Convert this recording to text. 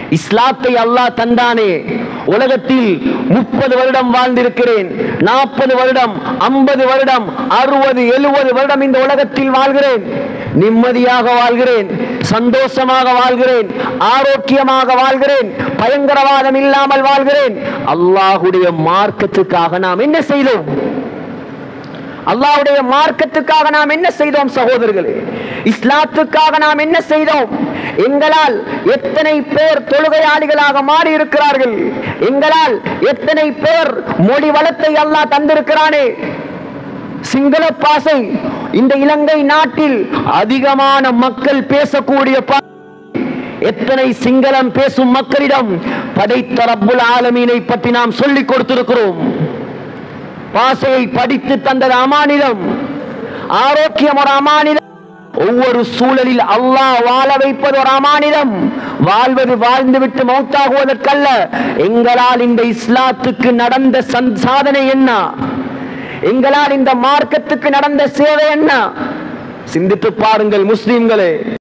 இஸ்லாத்தை அல்லாஹ் தந்தானே உலகத்தில் முப்பது வருடம் வாழ்ந்திருக்கிறேன் நாற்பது வருடம் ஐம்பது வருடம் அறுபது எழுபது வருடம் இந்த உலகத்தில் வாழ்கிறேன் நிம்மதியாக வாழ்கிறேன் சந்தோஷமாக வாழ்கிறேன் ஆரோக்கியமாக வாழ்கிறேன் பயங்கரவாதம் இல்லாமல் வாழ்கிறேன் அல்லாஹுடைய மார்க்கத்துக்காக நாம் என்ன செய்தோம் அல்லாஹ்வுடைய மார்க்கத்துக்காக நாம் என்ன செய்தோம் சகோதரர்களே இஸ்லாத்துக்காக நாம் என்ன செய்தோம் எங்களால் எத்தனை பேர் தொழுகையாளிகளாக மாறி இருக்கிறார்கள் எங்களால் எத்தனை பேர் மொழி வளத்தை அல்லாஹ் தந்திருக்கிறானே சிங்கள பாசை இந்த இலங்கை நாட்டில் அதிகமான மக்கள் பேசக்கூடிய பா- எத்தனை சிங்களம் பேசும் மக்களிடம் படைத்த ரப்புல் ஆலமீனை பற்றி நாம் சொல்லிக் கொடுத்திருக்கிறோம் பாசையை படித்து தந்தது அமானிதம் ஆரோக்கியம் ஒரு அமானிதம் ஒவ்வொரு சூழலில் அல்லாஹ் வாழ வைப்பது ஒரு அமானிதம் வாழ்வது வாழ்ந்துவிட்டு மௌத்தாகுவதற்கல்ல எங்களால் இந்த இஸ்லாத்துக்கு நடந்த சந்- சாதனை என்ன எங்களால் இந்த மார்க்கத்துக்கு நடந்த சேவை என்ன சிந்தித்து பாருங்கள் முஸ்லிம்களே